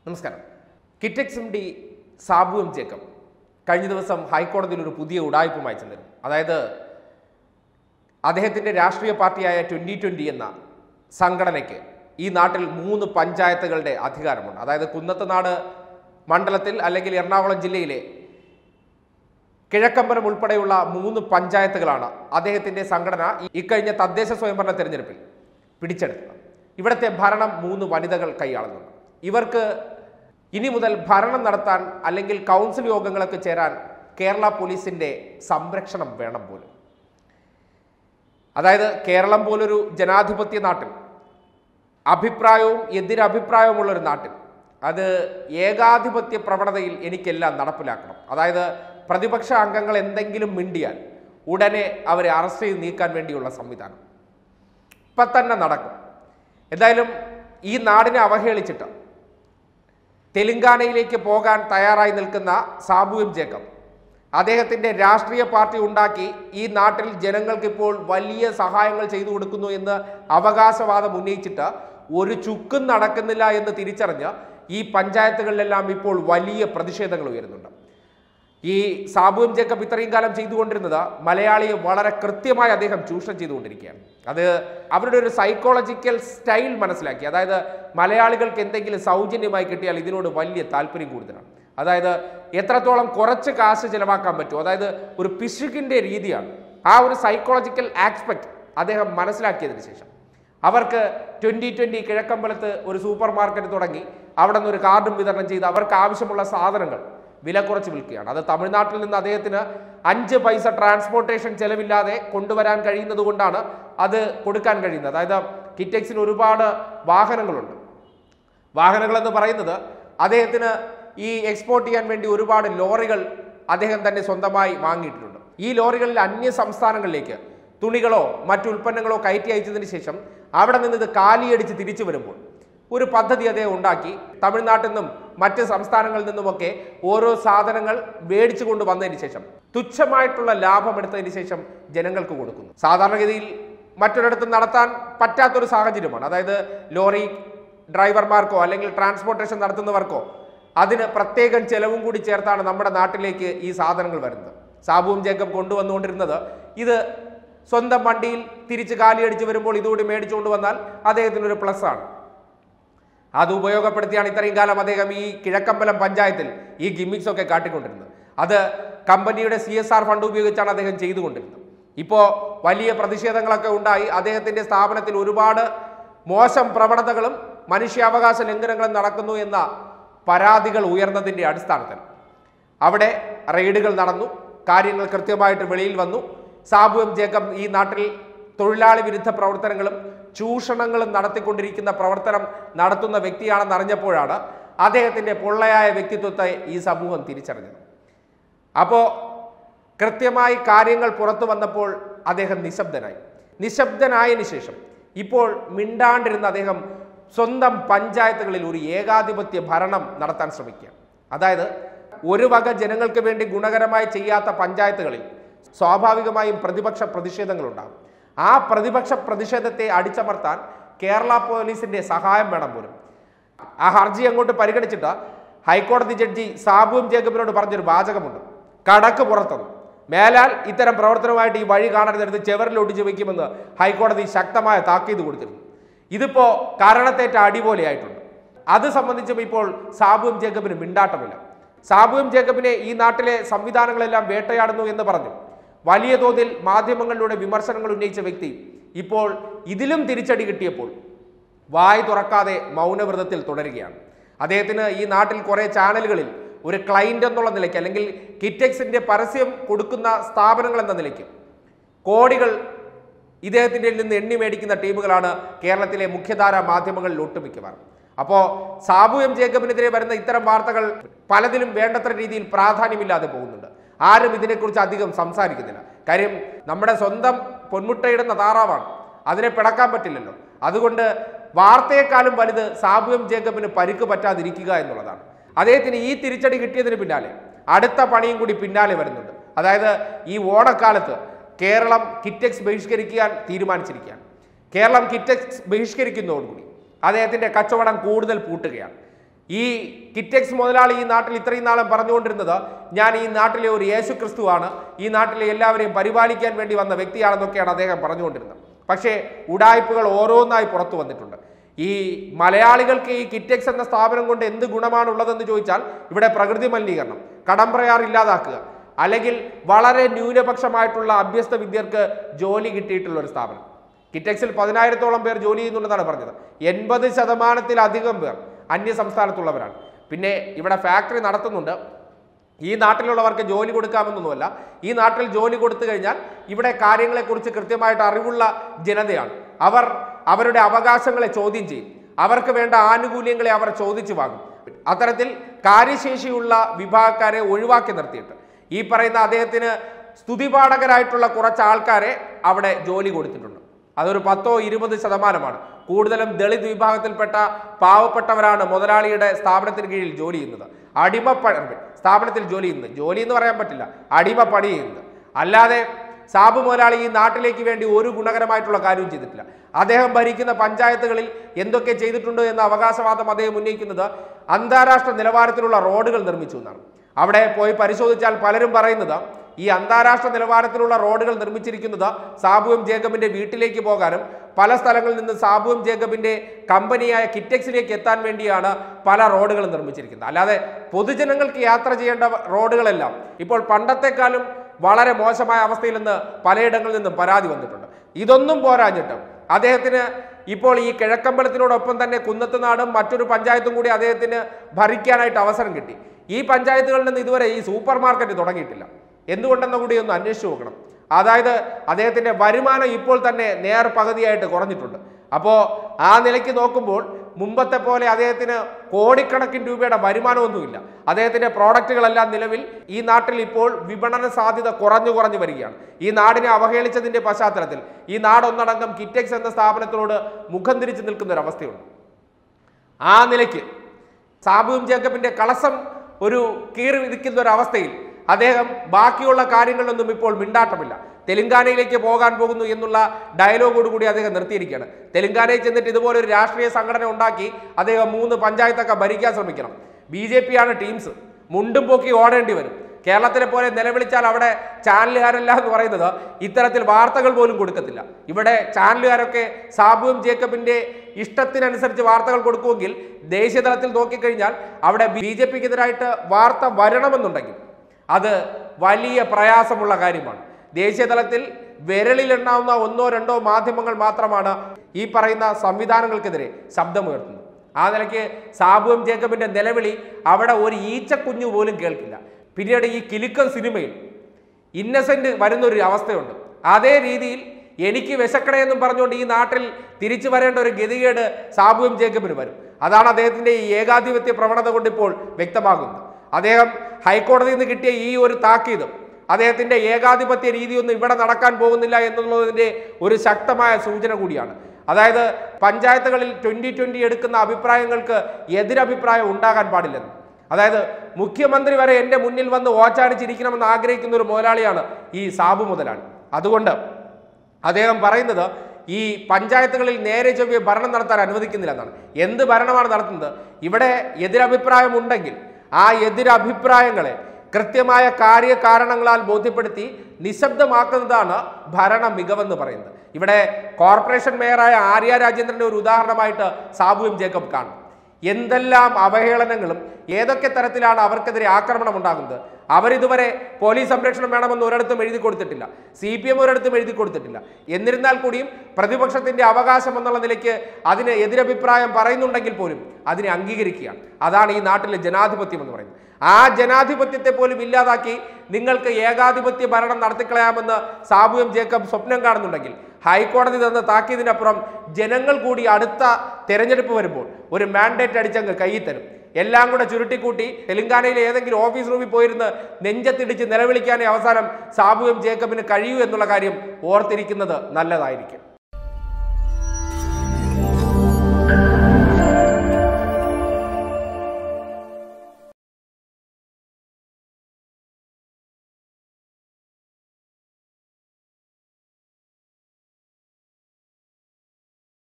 നമസ്കാരം Kitex M D Sabu M Jacob കഴിഞ്ഞ ദിവസം ഹൈക്കോടതിയിൽ ഒരു പുതിയ ഉടായ്പുമായി ചെന്നിരുന്നു അതായത് അദ്ദേഹത്തിൻ്റെ രാഷ്ട്രീയ പാർട്ടിയായ ട്വൻ്റി ട്വൻ്റി എന്ന സംഘടനയ്ക്ക് ഈ നാട്ടിൽ മൂന്ന് പഞ്ചായത്തുകളുടെ അധികാരമുണ്ട് അതായത് കുന്നത്തുനാട് മണ്ഡലത്തിൽ അല്ലെങ്കിൽ എറണാകുളം ജില്ലയിലെ കിഴക്കമ്പലം ഉൾപ്പെടെയുള്ള മൂന്ന് പഞ്ചായത്തുകളാണ് അദ്ദേഹത്തിന്റെ സംഘടന ഈ- ഇക്കഴിഞ്ഞ തദ്ദേശ സ്വയംഭരണ തെരഞ്ഞെടുപ്പിൽ പിടിച്ചെടുത്തത് ഇവിടുത്തെ ഭരണം മൂന്ന് വനിതകൾ കൈയാളുന്നുണ്ട് ഇവർക്ക് ഇനി മുതൽ ഭരണം നടത്താൻ അല്ലെങ്കിൽ കൗൺസിൽ യോഗങ്ങളൊക്കെ ചേരാൻ കേരള പോലീസിന്റെ സംരക്ഷണം വേണം പോലും അതായത് കേരളം പോലൊരു ജനാധിപത്യ നാട്ടിൽ അഭിപ്രായവും എതിരഭിപ്രായവുമുള്ള ഒരു നാട്ടിൽ അത് ഏകാധിപത്യ പ്രവണതയിൽ എനിക്കെല്ലാം നടപ്പിലാക്കണം അതായത് പ്രതിപക്ഷ അംഗങ്ങൾ എന്തെങ്കിലും മിണ്ടിയാൽ ഉടനെ അവരെ അറസ്റ്റ് ചെയ്ത് നീക്കാൻ വേണ്ടിയുള്ള സംവിധാനം ഇപ്പം തന്നെ നടക്കും എന്തായാലും ഈ നാടിനെ അവഹേളിച്ചിട്ട് തെലുങ്കാനയിലേക്ക് പോകാൻ തയ്യാറായി നിൽക്കുന്ന സാബു എം ജേക്കബ് അദ്ദേഹത്തിൻ്റെ രാഷ്ട്രീയ പാർട്ടി ഉണ്ടാക്കി ഈ നാട്ടിൽ ജനങ്ങൾക്കിപ്പോൾ വലിയ സഹായങ്ങൾ ചെയ്തു കൊടുക്കുന്നു എന്ന് അവകാശവാദം ഉന്നയിച്ചിട്ട് ഒരു ചുക്കും നടക്കുന്നില്ല എന്ന് തിരിച്ചറിഞ്ഞ് ഈ പഞ്ചായത്തുകളിലെല്ലാം ഇപ്പോൾ വലിയ പ്രതിഷേധങ്ങൾ ഉയരുന്നുണ്ട് ഈ സാബു എം ജേക്കബ് ഇത്രയും കാലം ചെയ്തുകൊണ്ടിരുന്നത് മലയാളിയെ വളരെ കൃത്യമായി അദ്ദേഹം ചൂഷണം ചെയ്തുകൊണ്ടിരിക്കുകയാണ് അത് അവരുടെ ഒരു സൈക്കോളജിക്കൽ സ്റ്റൈൽ മനസ്സിലാക്കി അതായത് മലയാളികൾക്ക് എന്തെങ്കിലും സൗജന്യമായി കിട്ടിയാൽ ഇതിനോട് വലിയ താല്പര്യം കൂടുതലാണ് അതായത് എത്രത്തോളം കുറച്ച് കാശ് ചിലവാക്കാൻ പറ്റുമോ അതായത് ഒരു പിശുകിൻ്റെ രീതിയാണ് ആ ഒരു സൈക്കോളജിക്കൽ ആസ്പെക്ട് അദ്ദേഹം മനസ്സിലാക്കിയതിന് ശേഷം അവർക്ക് ട്വൻ്റി ട്വൻ്റി കിഴക്കമ്പലത്ത് ഒരു സൂപ്പർ മാർക്കറ്റ് തുടങ്ങി അവിടെ നിന്ന് ഒരു കാർഡും വിതരണം ചെയ്ത് അവർക്ക് ആവശ്യമുള്ള സാധനങ്ങൾ വില കുറച്ച് വിൽക്കുകയാണ് അത് തമിഴ്നാട്ടിൽ നിന്ന് അദ്ദേഹത്തിന് അഞ്ച് പൈസ ട്രാൻസ്പോർട്ടേഷൻ ചെലവില്ലാതെ കൊണ്ടുവരാൻ കഴിയുന്നത് കൊണ്ടാണ് അത് കൊടുക്കാൻ കഴിയുന്നത് അതായത് കിറ്റെക്സിന് ഒരുപാട് വാഹനങ്ങളുണ്ട് വാഹനങ്ങൾ എന്ന് പറയുന്നത് അദ്ദേഹത്തിന് ഈ എക്സ്പോർട്ട് ചെയ്യാൻ വേണ്ടി ഒരുപാട് ലോറികൾ അദ്ദേഹം തന്നെ സ്വന്തമായി വാങ്ങിയിട്ടുണ്ട് ഈ ലോറികളിൽ അന്യ സംസ്ഥാനങ്ങളിലേക്ക് തുണികളോ മറ്റു ഉൽപ്പന്നങ്ങളോ കയറ്റി അയച്ചതിന് ശേഷം അവിടെ നിന്ന് ഇത് കാലിയടിച്ച് തിരിച്ചു വരുമ്പോൾ ഒരു പദ്ധതി അദ്ദേഹം ഉണ്ടാക്കി തമിഴ്നാട്ടിൽ നിന്നും മറ്റ് സംസ്ഥാനങ്ങളിൽ നിന്നുമൊക്കെ ഓരോ സാധനങ്ങൾ മേടിച്ചു കൊണ്ട് വന്നതിന് ശേഷം തുച്ഛമായിട്ടുള്ള ലാഭം എടുത്തതിന് ശേഷം ജനങ്ങൾക്ക് കൊടുക്കുന്നു സാധാരണഗതിയിൽ മറ്റൊരിടത്ത് നടത്താൻ പറ്റാത്തൊരു സാഹചര്യമാണ് അതായത് ലോറി ഡ്രൈവർമാർക്കോ അല്ലെങ്കിൽ ട്രാൻസ്പോർട്ടേഷൻ നടത്തുന്നവർക്കോ അതിന് പ്രത്യേകം ചെലവും കൂടി ചേർത്താണ് നമ്മുടെ നാട്ടിലേക്ക് ഈ സാധനങ്ങൾ വരുന്നത് സാബുവും ജേക്കബ് കൊണ്ടുവന്നുകൊണ്ടിരുന്നത് ഇത് സ്വന്തം വണ്ടിയിൽ തിരിച്ച് കാലിയടിച്ച് വരുമ്പോൾ ഇതുകൂടി മേടിച്ചുകൊണ്ട് വന്നാൽ അദ്ദേഹത്തിനൊരു പ്ലസ് ആണ് അത് ഉപയോഗപ്പെടുത്തിയാണ് ഇത്രയും കാലം അദ്ദേഹം ഈ കിഴക്കമ്പലം പഞ്ചായത്തിൽ ഈ ഗിമ്മിക്സ് ഒക്കെ കാട്ടിക്കൊണ്ടിരുന്നത് അത് കമ്പനിയുടെ സി എസ് ആർ ഫണ്ട് ഉപയോഗിച്ചാണ് അദ്ദേഹം ചെയ്തുകൊണ്ടിരുന്നത് ഇപ്പോൾ വലിയ പ്രതിഷേധങ്ങളൊക്കെ ഉണ്ടായി അദ്ദേഹത്തിൻ്റെ സ്ഥാപനത്തിൽ ഒരുപാട് മോശം പ്രവണതകളും മനുഷ്യാവകാശ ലംഘനങ്ങളും നടക്കുന്നു എന്ന പരാതികൾ ഉയർന്നതിൻ്റെ അടിസ്ഥാനത്തിൽ അവിടെ റെയ്ഡുകൾ നടന്നു കാര്യങ്ങൾ കൃത്യമായിട്ട് വെളിയിൽ വന്നു സാബു എം ജേക്കബ് ഈ നാട്ടിൽ തൊഴിലാളി വിരുദ്ധ പ്രവർത്തനങ്ങളും ചൂഷണങ്ങളും നടത്തിക്കൊണ്ടിരിക്കുന്ന പ്രവർത്തനം നടത്തുന്ന വ്യക്തിയാണെന്ന് അറിഞ്ഞപ്പോഴാണ് അദ്ദേഹത്തിൻ്റെ പൊള്ളയായ വ്യക്തിത്വത്തെ ഈ സമൂഹം തിരിച്ചറിഞ്ഞത് അപ്പോൾ കൃത്യമായി കാര്യങ്ങൾ പുറത്തു വന്നപ്പോൾ അദ്ദേഹം നിശബ്ദനായി നിശബ്ദനായതിനു ശേഷം ഇപ്പോൾ മിണ്ടാണ്ടിരുന്ന അദ്ദേഹം സ്വന്തം പഞ്ചായത്തുകളിൽ ഒരു ഏകാധിപത്യ ഭരണം നടത്താൻ ശ്രമിക്കുക അതായത് ഒരു വക ജനങ്ങൾക്ക് വേണ്ടി ഗുണകരമായി ചെയ്യാത്ത പഞ്ചായത്തുകളിൽ സ്വാഭാവികമായും പ്രതിപക്ഷ പ്രതിഷേധങ്ങളുണ്ടാകും ആ പ്രതിപക്ഷ പ്രതിഷേധത്തെ അടിച്ചമർത്താൻ കേരള പോലീസിന്റെ സഹായം വേണം പോലും ആ ഹർജി അങ്ങോട്ട് പരിഗണിച്ചിട്ട് ഹൈക്കോടതി ജഡ്ജി സാബുവും ജേക്കബിനോട് പറഞ്ഞൊരു വാചകമുണ്ട് കടക്ക് പുറത്തുനിന്ന് മേലാൽ ഇത്തരം പ്രവർത്തനവുമായിട്ട് ഈ വഴി കാണരുതെടുത്ത് ചെവറിലൊട്ടിച്ച് വയ്ക്കുമെന്ന് ഹൈക്കോടതി ശക്തമായ താക്കീത് കൊടുത്തിരുന്നു ഇതിപ്പോ കാരണത്തേറ്റ അടിപോലെയായിട്ടുണ്ട് അത് സംബന്ധിച്ചും ഇപ്പോൾ സാബുവും ജേക്കബിനും മിണ്ടാട്ടമില്ല സാബുവും ജേക്കബിനെ ഈ നാട്ടിലെ സംവിധാനങ്ങളെല്ലാം വേട്ടയാടുന്നു എന്ന് പറഞ്ഞു വലിയ തോതിൽ മാധ്യമങ്ങളിലൂടെ വിമർശനങ്ങൾ ഉന്നയിച്ച വ്യക്തി ഇപ്പോൾ ഇതിലും തിരിച്ചടി കിട്ടിയപ്പോൾ വായ് തുറക്കാതെ മൗനവ്രതത്തിൽ തുടരുകയാണ് അദ്ദേഹത്തിന് ഈ നാട്ടിൽ കുറേ ചാനലുകളിൽ ഒരു ക്ലൈന്റ് എന്നുള്ള നിലയ്ക്ക് അല്ലെങ്കിൽ കിറ്റെക്സിന്റെ പരസ്യം കൊടുക്കുന്ന സ്ഥാപനങ്ങൾ എന്ന നിലയ്ക്ക് കോടികൾ ഇദ്ദേഹത്തിൻ്റെ നിന്ന് എണ്ണി മേടിക്കുന്ന ടീമുകളാണ് കേരളത്തിലെ മുഖ്യധാര മാധ്യമങ്ങളിൽ ഒട്ടുമിക്കവാർ അപ്പോൾ സാബു എം ജേക്കബിനെതിരെ വരുന്ന ഇത്തരം വാർത്തകൾ പലതിലും വേണ്ടത്ര രീതിയിൽ പ്രാധാന്യമില്ലാതെ പോകുന്നുണ്ട് ആരും ഇതിനെക്കുറിച്ച് അധികം സംസാരിക്കുന്നില്ല കാര്യം നമ്മുടെ സ്വന്തം പൊന്മുട്ടയിടുന്ന താറാവാണ് അതിനെ പിടക്കാൻ പറ്റില്ലല്ലോ അതുകൊണ്ട് വാർത്തയെക്കാളും വലുത് സാബു എം ജേക്കബിന് പരിക്ക് പറ്റാതിരിക്കുക എന്നുള്ളതാണ് അദ്ദേഹത്തിന് ഈ തിരിച്ചടി കിട്ടിയതിന് പിന്നാലെ അടുത്ത പണിയും കൂടി പിന്നാലെ വരുന്നുണ്ട് അതായത് ഈ ഓണക്കാലത്ത് കേരളം കിറ്റെക്സ് ബഹിഷ്കരിക്കാൻ തീരുമാനിച്ചിരിക്കുകയാണ് കേരളം കിറ്റെക്സ് ബഹിഷ്കരിക്കുന്നതോടുകൂടി അദ്ദേഹത്തിൻ്റെ കച്ചവടം കൂടുതൽ പൂട്ടുകയാണ് ഈ കിറ്റെക്സ് മുതലാളി ഈ നാട്ടിൽ ഇത്രയും നാളും പറഞ്ഞുകൊണ്ടിരുന്നത് ഞാൻ ഈ നാട്ടിലെ ഒരു യേശു ക്രിസ്തുവാണ് ഈ നാട്ടിലെ എല്ലാവരെയും പരിപാലിക്കാൻ വേണ്ടി വന്ന വ്യക്തിയാണെന്നൊക്കെയാണ് അദ്ദേഹം പറഞ്ഞുകൊണ്ടിരുന്നത് പക്ഷേ ഉടായ്പകൾ ഓരോന്നായി പുറത്തു വന്നിട്ടുണ്ട് ഈ മലയാളികൾക്ക് ഈ കിറ്റെക്സ് എന്ന സ്ഥാപനം കൊണ്ട് എന്ത് ഗുണമാണ് ഉള്ളതെന്ന് ചോദിച്ചാൽ ഇവിടെ പ്രകൃതി മലിനീകരണം കടംപ്രയാർ ഇല്ലാതാക്കുക അല്ലെങ്കിൽ വളരെ ന്യൂനപക്ഷമായിട്ടുള്ള അഭ്യസ്ത വിദ്യർക്ക് ജോലി കിട്ടിയിട്ടുള്ള ഒരു സ്ഥാപനം കിറ്റെക്സിൽ പതിനായിരത്തോളം പേർ ജോലി ചെയ്യുന്നുണ്ടെന്നാണ് പറഞ്ഞത് എൺപത് ശതമാനത്തിലധികം പേർ അന്യ സംസ്ഥാനത്തുള്ളവരാണ് പിന്നെ ഇവിടെ ഫാക്ടറി നടത്തുന്നുണ്ട് ഈ നാട്ടിലുള്ളവർക്ക് ജോലി കൊടുക്കാമെന്നൊന്നുമല്ല ഈ നാട്ടിൽ ജോലി കൊടുത്തു കഴിഞ്ഞാൽ ഇവിടെ കാര്യങ്ങളെക്കുറിച്ച് കൃത്യമായിട്ട് അറിവുള്ള ജനതയാണ് അവർ അവരുടെ അവകാശങ്ങളെ ചോദ്യം ചെയ്യും അവർക്ക് വേണ്ട ആനുകൂല്യങ്ങളെ അവർ ചോദിച്ചു വാങ്ങും അത്തരത്തിൽ കാര്യശേഷിയുള്ള വിഭാഗക്കാരെ ഒഴിവാക്കി നിർത്തിയിട്ട് ഈ പറയുന്ന അദ്ദേഹത്തിന് സ്തുതിപാഠകരായിട്ടുള്ള കുറച്ച് ആൾക്കാരെ അവിടെ ജോലി കൊടുത്തിട്ടുണ്ട് അതൊരു പത്തോ ഇരുപത് ശതമാനമാണ് കൂടുതലും ദളിത് വിഭാഗത്തിൽപ്പെട്ട പാവപ്പെട്ടവരാണ് മുതലാളിയുടെ സ്ഥാപനത്തിന് കീഴിൽ ജോലി ചെയ്യുന്നത് അടിമപ്പ സ്ഥാപനത്തിൽ ജോലി ചെയ്യുന്നത് ജോലി എന്ന് പറയാൻ പറ്റില്ല അടിമപ്പണി ചെയ്യുന്നത് അല്ലാതെ സാബു മുതലാളി ഈ നാട്ടിലേക്ക് വേണ്ടി ഒരു ഗുണകരമായിട്ടുള്ള കാര്യവും ചെയ്തിട്ടില്ല അദ്ദേഹം ഭരിക്കുന്ന പഞ്ചായത്തുകളിൽ എന്തൊക്കെ ചെയ്തിട്ടുണ്ട് എന്ന അവകാശവാദം അദ്ദേഹം ഉന്നയിക്കുന്നത് അന്താരാഷ്ട്ര നിലവാരത്തിലുള്ള റോഡുകൾ നിർമ്മിച്ചു എന്നാണ് അവിടെ പോയി പരിശോധിച്ചാൽ പലരും പറയുന്നത് ഈ അന്താരാഷ്ട്ര നിലവാരത്തിലുള്ള റോഡുകൾ നിർമ്മിച്ചിരിക്കുന്നത് സാബുവും ജേക്കബിന്റെ വീട്ടിലേക്ക് പോകാനും പല സ്ഥലങ്ങളിൽ നിന്ന് സാബുവും ജേക്കബിന്റെ കമ്പനിയായ കിറ്റെക്സിലേക്ക് എത്താൻ വേണ്ടിയാണ് പല റോഡുകളും നിർമ്മിച്ചിരിക്കുന്നത് അല്ലാതെ പൊതുജനങ്ങൾക്ക് യാത്ര ചെയ്യേണ്ട റോഡുകളെല്ലാം ഇപ്പോൾ പണ്ടത്തെക്കാളും വളരെ മോശമായ അവസ്ഥയിൽ നിന്ന് പലയിടങ്ങളിൽ നിന്നും പരാതി വന്നിട്ടുണ്ട് ഇതൊന്നും പോരാഞ്ഞിട്ട് അദ്ദേഹത്തിന് ഇപ്പോൾ ഈ കിഴക്കമ്പലത്തിനോടൊപ്പം തന്നെ കുന്നത്തുനാടും മറ്റൊരു പഞ്ചായത്തും കൂടി അദ്ദേഹത്തിന് ഭരിക്കാനായിട്ട് അവസരം കിട്ടി ഈ പഞ്ചായത്തുകളിൽ നിന്ന് ഇതുവരെ ഈ സൂപ്പർ മാർക്കറ്റ് തുടങ്ങിയിട്ടില്ല എന്തുകൊണ്ടെന്ന് കൂടി ഒന്ന് അന്വേഷിച്ച് നോക്കണം അതായത് അദ്ദേഹത്തിന്റെ വരുമാനം ഇപ്പോൾ തന്നെ നേർ പകുതിയായിട്ട് കുറഞ്ഞിട്ടുണ്ട് അപ്പോൾ ആ നിലയ്ക്ക് നോക്കുമ്പോൾ മുമ്പത്തെ പോലെ അദ്ദേഹത്തിന് കോടിക്കണക്കിന് രൂപയുടെ വരുമാനമൊന്നുമില്ല അദ്ദേഹത്തിന്റെ പ്രോഡക്റ്റുകളെല്ലാം നിലവിൽ ഈ നാട്ടിൽ ഇപ്പോൾ വിപണന സാധ്യത കുറഞ്ഞു കുറഞ്ഞു വരികയാണ് ഈ നാടിനെ അവഹേളിച്ചതിന്റെ പശ്ചാത്തലത്തിൽ ഈ നാടൊന്നടങ്കം കിറ്റെക്സ് എന്ന സ്ഥാപനത്തിനോട് മുഖം തിരിച്ചു നിൽക്കുന്ന ഒരു അവസ്ഥയുണ്ട് ആ നിലയ്ക്ക് സാബുവും ജേക്കബിന്റെ കളസം ഒരു കീറി വിധിക്കുന്ന ഒരു അവസ്ഥയിൽ അദ്ദേഹം ബാക്കിയുള്ള കാര്യങ്ങളിലൊന്നും ഇപ്പോൾ മിണ്ടാട്ടമില്ല തെലങ്കാനയിലേക്ക് പോകാൻ പോകുന്നു എന്നുള്ള ഡയലോഗോട് കൂടി അദ്ദേഹം നിർത്തിയിരിക്കുകയാണ് തെലങ്കാനയിൽ ചെന്നിട്ട് ഇതുപോലെ ഒരു രാഷ്ട്രീയ സംഘടന ഉണ്ടാക്കി അദ്ദേഹം മൂന്ന് പഞ്ചായത്തൊക്കെ ഭരിക്കാൻ ശ്രമിക്കണം ബി ജെ പി ആണ് ടീംസ് മുണ്ടും പൊക്കി ഓടേണ്ടി വരും കേരളത്തിലെ പോലെ നിലവിളിച്ചാൽ അവിടെ ചാനലുകാരല്ല എന്ന് പറയുന്നത് ഇത്തരത്തിൽ വാർത്തകൾ പോലും കൊടുക്കത്തില്ല ഇവിടെ ചാനലുകാരൊക്കെ സാബുവും ജേക്കബിന്റെ ഇഷ്ടത്തിനനുസരിച്ച് വാർത്തകൾ കൊടുക്കുമെങ്കിൽ ദേശീയ തലത്തിൽ നോക്കിക്കഴിഞ്ഞാൽ അവിടെ ബി ജെ പിക്കെതിരായിട്ട് വാർത്ത വരണമെന്നുണ്ടെങ്കിൽ അത് വലിയ പ്രയാസമുള്ള കാര്യമാണ് ദേശീയ തലത്തിൽ വിരലിലെണ്ണാവുന്ന ഒന്നോ രണ്ടോ മാധ്യമങ്ങൾ മാത്രമാണ് ഈ പറയുന്ന സംവിധാനങ്ങൾക്കെതിരെ ശബ്ദമുയർത്തുന്നത് ആ നിലയ്ക്ക് സാബുവും ജേക്കബിന്റെ നിലവിളി അവിടെ ഒരു ഈച്ചക്കുഞ്ഞു പോലും കേൾക്കില്ല പിന്നീട് ഈ കിലുക്കൻ സിനിമയിൽ ഇന്നസെന്റ് വരുന്നൊരു അവസ്ഥയുണ്ട് അതേ രീതിയിൽ എനിക്ക് വിശക്കണയെന്നും പറഞ്ഞുകൊണ്ട് ഈ നാട്ടിൽ തിരിച്ചു വരേണ്ട ഒരു ഗതികേട് സാബുവും ജേക്കബിന് വരും അതാണ് അദ്ദേഹത്തിന്റെ ഈ ഏകാധിപത്യ പ്രവണത കൊണ്ട് ഇപ്പോൾ വ്യക്തമാകുന്നത് അദ്ദേഹം ഹൈക്കോടതിയിൽ നിന്ന് കിട്ടിയ ഈ ഒരു താക്കീതും അദ്ദേഹത്തിന്റെ ഏകാധിപത്യ രീതിയൊന്നും ഇവിടെ നടക്കാൻ പോകുന്നില്ല എന്നുള്ളതിന്റെ ഒരു ശക്തമായ സൂചന കൂടിയാണ് അതായത് പഞ്ചായത്തുകളിൽ ട്വന്റി ട്വന്റി എടുക്കുന്ന അഭിപ്രായങ്ങൾക്ക് എതിരഭിപ്രായം ഉണ്ടാകാൻ പാടില്ലെന്ന് അതായത് മുഖ്യമന്ത്രി വരെ എൻ്റെ മുന്നിൽ വന്ന് ഓച്ചാടിച്ചിരിക്കണമെന്ന് ആഗ്രഹിക്കുന്ന ഒരു മുതലാളിയാണ് ഈ സാബു മുതലാളി അതുകൊണ്ട് അദ്ദേഹം പറയുന്നത് ഈ പഞ്ചായത്തുകളിൽ നേരെ ചൊവ്വെ ഭരണം നടത്താൻ അനുവദിക്കുന്നില്ല എന്നാണ് എന്ത് ഭരണമാണ് നടത്തുന്നത് ഇവിടെ എതിരഭിപ്രായം ഉണ്ടെങ്കിൽ ആ എതിരഭിപ്രായങ്ങളെ കൃത്യമായ കാര്യകാരണങ്ങളാൽ ബോധ്യപ്പെടുത്തി നിശബ്ദമാക്കുന്നതാണ് ഭരണ മികവെന്ന് പറയുന്നത് ഇവിടെ കോർപ്പറേഷൻ മേയറായ ആര്യ രാജേന്ദ്രന്റെ ഒരു ഉദാഹരണമായിട്ട് സാബുവും ജേക്കബ് കാണും എന്തെല്ലാം അവഹേളനങ്ങളും ഏതൊക്കെ തരത്തിലാണ് അവർക്കെതിരെ ആക്രമണം ഉണ്ടാകുന്നത് അവരിതുവരെ പോലീസ് സംരക്ഷണം വേണമെന്ന് ഒരിടത്തും എഴുതി കൊടുത്തിട്ടില്ല സി പി എം ഒരിടത്തും എഴുതി കൊടുത്തിട്ടില്ല എന്നിരുന്നാൽ കൂടിയും പ്രതിപക്ഷത്തിന്റെ അവകാശം എന്നുള്ള നിലയ്ക്ക് അതിന് എതിരഭിപ്രായം പറയുന്നുണ്ടെങ്കിൽ പോലും അതിനെ അംഗീകരിക്കുകയാണ് അതാണ് ഈ നാട്ടിലെ ജനാധിപത്യം എന്ന് പറയുന്നത് ആ ജനാധിപത്യത്തെ പോലും ഇല്ലാതാക്കി നിങ്ങൾക്ക് ഏകാധിപത്യ ഭരണം നടത്തിക്കളയാമെന്ന് സാബുവും ജേക്കബ് സ്വപ്നം കാണുന്നുണ്ടെങ്കിൽ ഹൈക്കോടതി തന്ന താക്കീതിനപ്പുറം ജനങ്ങൾ കൂടി അടുത്ത തെരഞ്ഞെടുപ്പ് വരുമ്പോൾ ഒരു മാൻഡേറ്റ് അടിച്ചങ്ങ് കയ്യിൽ തരും എല്ലാം കൂടെ ചുരുട്ടിക്കൂട്ടി തെലങ്കാനയിലെ ഏതെങ്കിലും ഓഫീസ് റൂമിൽ പോയിരുന്ന് നെഞ്ചത്തിടിച്ച് നിലവിളിക്കാനേ അവസാനം സാബുവും ജേക്കബിന് കഴിയൂ എന്നുള്ള കാര്യം ഓർത്തിരിക്കുന്നത് നല്ലതായിരിക്കും